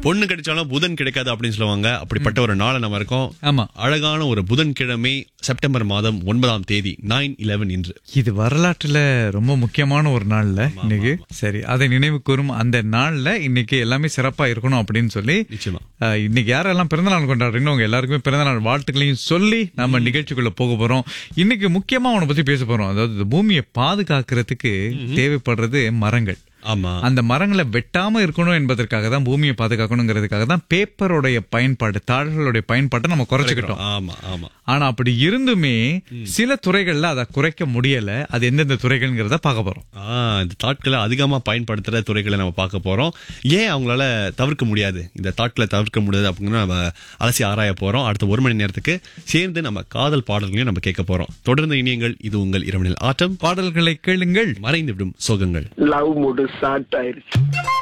பொண்ணு கிடைச்சாலும் புதன் கிடைக்காது அப்படின்னு சொல்லுவாங்க அப்படிப்பட்ட ஒரு நாளை நம்ம இருக்கோம் ஆமா அழகான ஒரு புதன்கிழமை செப்டம்பர் மாதம் ஒன்பதாம் தேதி நைன் இலவன் இன்று இது வரலாற்றுல ரொம்ப முக்கியமான ஒரு நாள்ல இன்னைக்கு சரி அதை நினைவு கூறும் அந்த நாள்ல இன்னைக்கு எல்லாமே சிறப்பா இருக்கணும் அப்படின்னு சொல்லி நிச்சயமா அஹ், இன்னைக்கு யாரெல்லாம் பிறந்தநாள் கொண்டாடுறீங்களோ உங்க எல்லாருக்குமே பிறந்தநாள் வாழ்த்துக்களையும் சொல்லி நம்ம நிகழ்ச்சிக்குள்ள போக போறோம் இன்னைக்கு முக்கியமா அவனை பத்தி பேச போறோம் அதாவது இந்த பூமியை பாதுகாக்கிறதுக்கு தேவைப்படுறது மரங்கள் ஆமா அந்த மரங்களை வெட்டாம இருக்கணும் என்பதற்காக தான் பூமியை பாதுகாக்கணுங்கிறதுக்காக தான் பேப்பருடைய பயன்பாடு தாள்களுடைய பயன்பாட்டை நம்ம குறைச்சிக்கிட்டோம் ஆமா ஆமா ஆனா அப்படி இருந்துமே சில துறைகள்ல அதை குறைக்க முடியல அது எந்தெந்த துறைகள்ங்கிறத பார்க்க போறோம் ஆ, இந்த தாட்களை அதிகமா பயன்படுத்துற துறைகளை நம்ம பார்க்க போறோம் ஏன் அவங்களால தவிர்க்க முடியாது இந்த தாட்களை தவிர்க்க முடியாது அப்படின்னு நம்ம அலசி ஆராய போறோம் அடுத்த ஒரு மணி நேரத்துக்கு சேர்ந்து நம்ம காதல் பாடல்களையும் நம்ம கேட்க போறோம் தொடர்ந்து இனியங்கள் இது உங்கள் இரவனில் ஆட்டம் பாடல்களை கேளுங்கள் மறைந்து விடும் சோகங்கள் லவ் மூடு ஸ்டார்ட் ஆயிருச்சு